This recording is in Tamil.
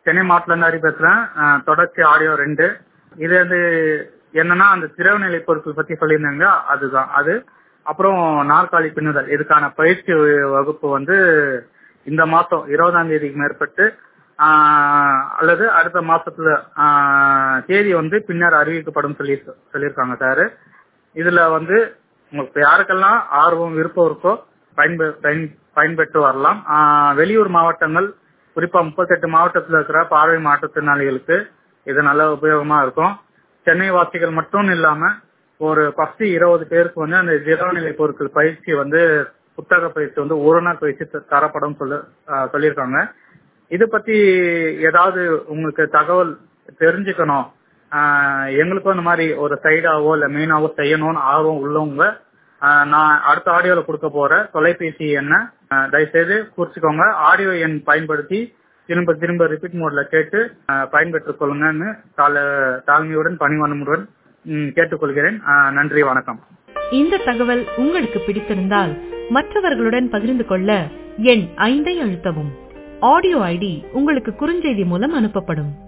சென்னை மாவட்டத்துல இருந்து ஹரி பேசுறேன் அஹ், தொடர்ச்சி ஆடியோ ரெண்டு இது வந்து என்னன்னா அந்த திரவநிலை பொருட்கள் பத்தி சொல்லியிருந்தாங்க அதுதான் அது அப்புறம் நாற்காலி பின்னுதல் இதுக்கான பயிற்சி வகுப்பு வந்து இந்த மாசம் இருபதாம் தேதிக்கு மேற்பட்டு ஆஹ், அல்லது அடுத்த மாசத்துல ஆஹ், தேதி வந்து பின்னர் அறிவிக்கப்படும் சொல்லி சொல்லியிருக்காங்க சார் இதுல வந்து உங்களுக்கு யாருக்கெல்லாம் ஆர்வம் விருப்பம் இருக்கோ பயன்பெ- பயன்- பயன்பெற்று வரலாம் ஆஹ், வெளியூர் மாவட்டங்கள் குறிப்பா முப்பத்தெட்டு மாவட்டத்துல இருக்கிற பார்வை மாற்றுத்திறனாளிகளுக்கு இது நல்ல உபயோகமா இருக்கும் சென்னை வாசிகள் மட்டும் இல்லாம ஒரு பத்து இருபது பேருக்கு வந்து அந்த திரவநிலை பொருட்கள் பயிற்சி வந்து புத்தக பயிற்சி வந்து ஒரு நாள் பயிற்சி த- தரப்படும் சொல்ல ஆஹ் சொல்லியிருக்காங்க இது பத்தி ஏதாவது உங்களுக்கு தகவல் தெரிஞ்சுக்கணும் ஆஹ் எங்களுக்கும் இந்த மாதிரி ஒரு சைடாவோ இல்ல மெயினாவோ செய்யணும்னு ஆர்வம் உள்ளவங்க ஆஹ் நான் அடுத்த ஆடியோல கொடுக்க போற தொலைபேசி எண்ணை ஆஹ் தயவுசெய்து குறிச்சுக்கோங்க ஆடியோ எண் பயன்படுத்தி திரும்ப திரும்ப ரிப்பீட் மோட்ல கேட்டு ஆஹ் பயன்பெற்றுக் கொள்ளுங்கன்னு தாழ தாழ்மையுடன் பணிவனமுடன் ம், கேட்டுக்கொள்கிறேன் ஆஹ் நன்றி வணக்கம் இந்த தகவல் உங்களுக்கு பிடித்திருந்தால் மற்றவர்களுடன் பகிர்ந்து கொள்ள எண் ஐந்தை அழுத்தவும் ஆடியோ ஐடி உங்களுக்கு குறுஞ்செய்தி மூலம் அனுப்பப்படும்